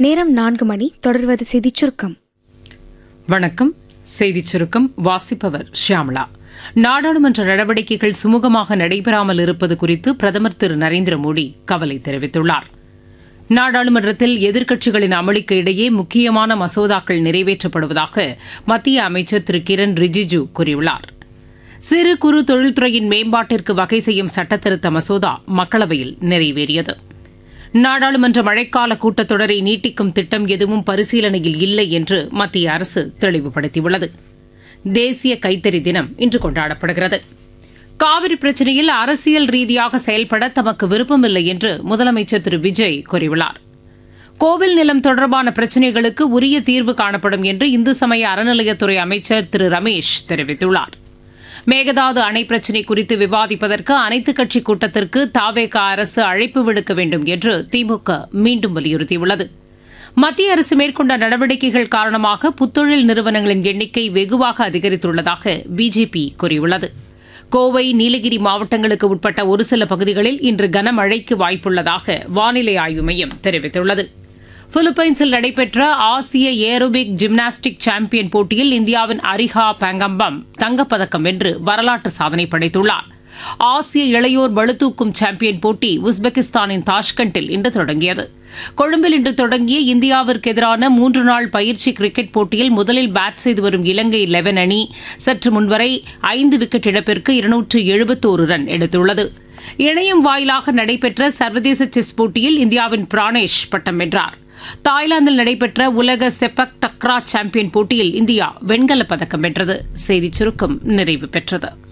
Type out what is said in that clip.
நேரம் நான்கு மணி தொடர்வது செய்திச் சுருக்கம் வணக்கம் செய்திச் சுருக்கம் வாசிப்பவர் ஷியாமளா நாடாளுமன்ற நடவடிக்கைகள் சுமூகமாக நடைபெறாமல் இருப்பது குறித்து பிரதமர் திரு நரேந்திர மோடி கவலை தெரிவித்துள்ளார் நாடாளுமன்றத்தில் எதிர்க்கட்சிகளின் அமளிக்கு இடையே முக்கியமான மசோதாக்கள் நிறைவேற்றப்படுவதாக மத்திய அமைச்சர் திரு கிரண் ரிஜிஜு கூறியுள்ளார் சிறு குறு தொழில்துறையின் மேம்பாட்டிற்கு வகை செய்யும் சட்டத்திருத்த மசோதா மக்களவையில் நிறைவேறியது நாடாளுமன்ற மழைக்கால கூட்டத்தொடரை நீட்டிக்கும் திட்டம் எதுவும் பரிசீலனையில் இல்லை என்று மத்திய அரசு தெளிவுபடுத்தியுள்ளது தேசிய கைத்தறி தினம் இன்று கொண்டாடப்படுகிறது காவிரி பிரச்சினையில் அரசியல் ரீதியாக செயல்பட தமக்கு விருப்பமில்லை என்று முதலமைச்சர் திரு விஜய் கூறியுள்ளார் கோவில் நிலம் தொடர்பான பிரச்சினைகளுக்கு உரிய தீர்வு காணப்படும் என்று இந்து சமய அறநிலையத்துறை அமைச்சர் திரு ரமேஷ் தெரிவித்துள்ளார் மேகதாது அணை பிரச்சினை குறித்து விவாதிப்பதற்கு அனைத்துக் கட்சி கூட்டத்திற்கு தாவேக அரசு அழைப்பு விடுக்க வேண்டும் என்று திமுக மீண்டும் வலியுறுத்தியுள்ளது மத்திய அரசு மேற்கொண்ட நடவடிக்கைகள் காரணமாக புத்தொழில் நிறுவனங்களின் எண்ணிக்கை வெகுவாக அதிகரித்துள்ளதாக பிஜேபி கூறியுள்ளது கோவை நீலகிரி மாவட்டங்களுக்கு உட்பட்ட ஒரு சில பகுதிகளில் இன்று கனமழைக்கு வாய்ப்புள்ளதாக வானிலை ஆய்வு மையம் தெரிவித்துள்ளது பிலிப்பைன்ஸில் நடைபெற்ற ஆசிய ஏரோபிக் ஜிம்னாஸ்டிக் சாம்பியன் போட்டியில் இந்தியாவின் அரிஹா பேங்கம்பம் தங்கப்பதக்கம் வென்று வரலாற்று சாதனை படைத்துள்ளார் ஆசிய இளையோர் பளுதூக்கும் சாம்பியன் போட்டி உஸ்பெகிஸ்தானின் தாஷ்கண்டில் இன்று தொடங்கியது கொழும்பில் இன்று தொடங்கிய இந்தியாவிற்கு எதிரான மூன்று நாள் பயிற்சி கிரிக்கெட் போட்டியில் முதலில் பேட் செய்து வரும் இலங்கை லெவன் அணி சற்று முன்வரை ஐந்து விக்கெட் இழப்பிற்கு இருநூற்று எழுபத்தோரு ரன் எடுத்துள்ளது இணையம் வாயிலாக நடைபெற்ற சர்வதேச செஸ் போட்டியில் இந்தியாவின் பிரானேஷ் பட்டம் வென்றார் தாய்லாந்தில் நடைபெற்ற உலக செப்பக் டக்ரா சாம்பியன் போட்டியில் இந்தியா வெண்கலப் பதக்கம் வென்றது செய்திச் சுருக்கம் நிறைவு பெற்றது